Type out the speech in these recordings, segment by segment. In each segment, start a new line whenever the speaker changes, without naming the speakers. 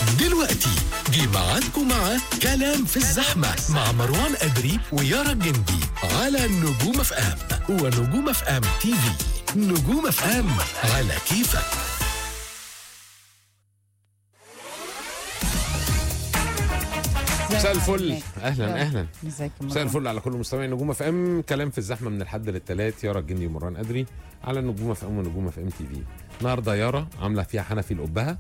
دلوقتي جه ميعادكم مع كلام في الزحمة مع مروان أدري ويارا الجندي على نجوم اف ام ونجوم اف ام تي في نجوم اف ام على كيفك
مساء الفل اهلا اهلا
ازيك يا
مساء
مروان؟
الفل على كل مستمعي نجوم اف ام كلام في الزحمه من الحد للثلاث يارا الجندي ومروان ادري على نجوم اف ام ونجوم اف ام تي في النهارده يارا عامله فيها حنفي لقبها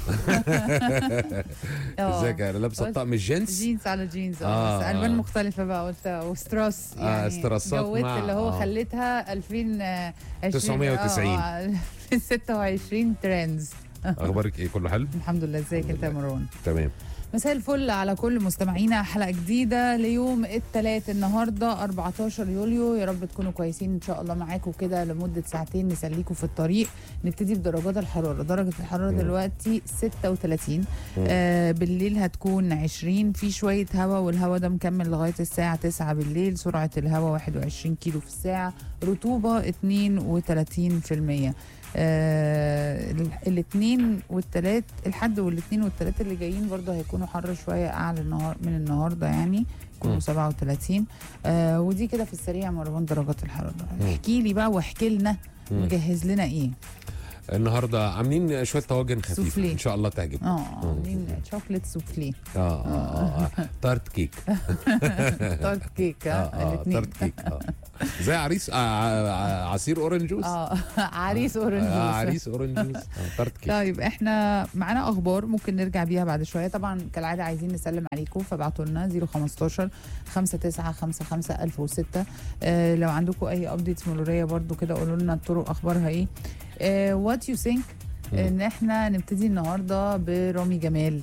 آه.
ازيك يا لابسه
قلت
طقم الجينز
جينز على جينز
آه،
اه بس
آه.
الوان مختلفه بقى قلت وستراس
آه،
يعني
استراسات
جويت
مع-
اللي هو
آه.
خليتها 2020
990.
آه، آه، 26 ترندز
اخبارك ايه كله حلو
الحمد لله ازيك انت يا مروان
تمام
مساء الفل على كل مستمعينا حلقه جديده ليوم الثلاث النهارده 14 يوليو يا رب تكونوا كويسين ان شاء الله معاكم كده لمده ساعتين نسليكم في الطريق نبتدي بدرجات الحراره درجه الحراره
مم.
دلوقتي 36
مم.
آه بالليل هتكون 20 في شويه هواء والهواء ده مكمل لغايه الساعه 9 بالليل سرعه الهواء 21 كيلو في الساعه رطوبه 32% آه الاثنين والثلاث الحد والاثنين والثلاث اللي جايين برضه هيكونوا حر شويه اعلى النهار من النهارده يعني يكونوا
مم.
37 آه ودي كده في السريع مروان درجات الحراره
مم.
احكي لي بقى واحكي لنا
مم.
مجهز لنا ايه
النهارده عاملين شويه طواجن خفيفه
سوفلي.
ان شاء الله تعجبكم
اه عاملين شوكليت سوفلي
اه اه اه آه. تارت كيك
تارت كيك
اه
اه
اه
الاثنين
تارت كيك اه زي عريس آه ع- ع- عصير اورنج جوس
اه عريس اورنج
آه
جوس.
عريس اورنج جوس آه تارت كيك
طيب احنا معانا اخبار ممكن نرجع بيها بعد شويه طبعا كالعاده عايزين نسلم عليكم فابعتوا لنا 015 5955 1006 اه لو عندكم اي ابديتس مروريه برضو كده قولوا لنا الطرق اخبارها ايه وات يو ثينك
مم.
ان احنا نبتدي النهارده برامي جمال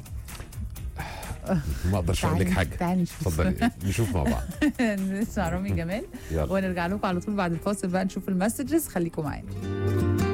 ما اقدرش اقول لك
تعالي-
حاجه
تعالي نشوف
اتفضلي نشوف مع بعض
نسمع رامي جمال
يلا
ونرجع لكم على طول بعد الفاصل بقى نشوف المسجز خليكم معانا